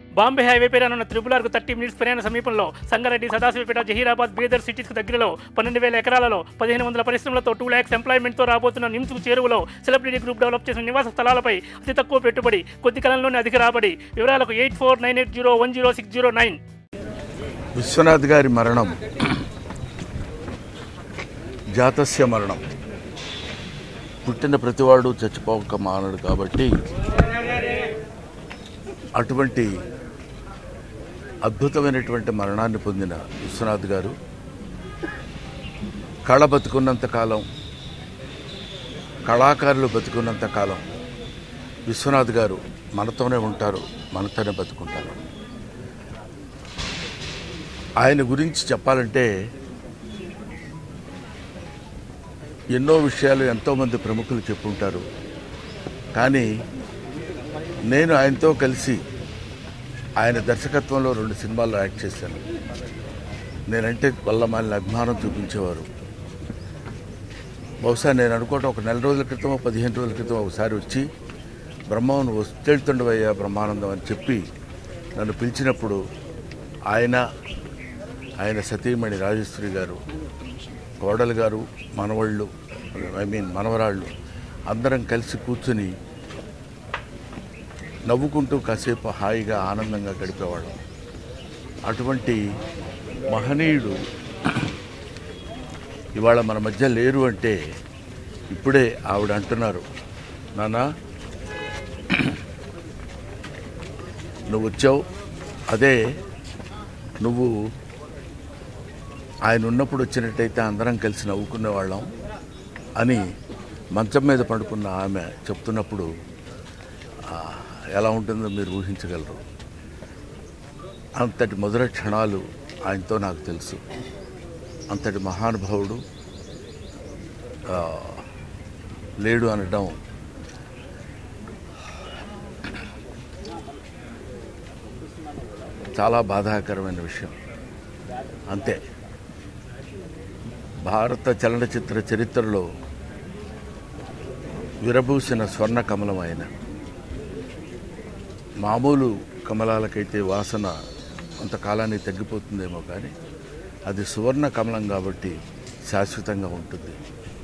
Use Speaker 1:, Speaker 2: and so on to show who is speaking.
Speaker 1: Bombay highway పైన ఉన్న triple arc thirty minutes ప్రయాణ సమీపంలో సంగారెడ్డి సదాశివపేట జహీరాబాద్ బీదర్ సిటీస్కు దగ్గరలో పన్నెండు వేల ఎకరాలలో పదిహేను వందల పరిశ్రమలతో టూ ల్యాక్స్ ఎంప్లాయ్మెంట్తో రాబోతున్న నిమ్స్కు చేరువలో సెలబ్రిటీ గ్రూప్ డెవలప్ చేసిన నివాస స్థలాలపై అతి తక్కువ పెట్టుబడి కొద్ది కాలంలోనే అధిక రాబడి వివరాలకు eight four nine eight zero one zero six zero nine
Speaker 2: Vishwanath గారి మరణం జాతస్య మరణం పుట్టిన ప్రతివాడు చచ్చిపోక మానడు కాబట్టి అటువంటి అద్భుతమైనటువంటి మరణాన్ని పొందిన విశ్వనాథ్ గారు కళ బతుకున్నంత కాలం కళాకారులు బతుకున్నంత కాలం విశ్వనాథ్ గారు మనతోనే ఉంటారు మనతోనే బతుకుంటారు ఆయన గురించి చెప్పాలంటే ఎన్నో విషయాలు ఎంతోమంది ప్రముఖులు చెప్పుంటారు కానీ నేను ఆయనతో కలిసి ఆయన దర్శకత్వంలో రెండు సినిమాల్లో యాక్ట్ చేశాను నేనంటే వల్ల మాలిన అభిమానం చూపించేవారు బహుశా నేను అనుకోవటం ఒక నెల రోజుల క్రితం పదిహేను రోజుల క్రితం ఒకసారి వచ్చి బ్రహ్మను వస్తేళ్తుండవయ్యా బ్రహ్మానందం అని చెప్పి నన్ను పిలిచినప్పుడు ఆయన ఆయన సతీమణి రాజేశ్వరి గారు కోడలు గారు మనవళ్ళు ఐ మీన్ మనవరాళ్ళు అందరం కలిసి కూర్చుని నవ్వుకుంటూ కాసేపు హాయిగా ఆనందంగా గడిపేవాళ్ళం అటువంటి మహనీయుడు ఇవాళ మన మధ్య లేరు అంటే ఇప్పుడే ఆవిడ అంటున్నారు నానా నువ్వు వచ్చావు అదే నువ్వు ఆయన ఉన్నప్పుడు వచ్చినట్టయితే అందరం కలిసి నవ్వుకునే వాళ్ళం అని మంచం మీద పడుకున్న ఆమె చెప్తున్నప్పుడు ఆ, ఎలా ఉంటుందో మీరు ఊహించగలరు అంతటి మధుర క్షణాలు ఆయనతో నాకు తెలుసు అంతటి మహానుభావుడు ఆ, లేడు అనడం చాలా బాధాకరమైన విషయం అంతే భారత చలనచిత్ర చరిత్రలో విరబూసిన స్వర్ణ కమలం ఆయన మామూలు కమలాలకైతే వాసన కొంతకాలానికి తగ్గిపోతుందేమో కానీ అది సువర్ణ కమలం కాబట్టి శాశ్వతంగా ఉంటుంది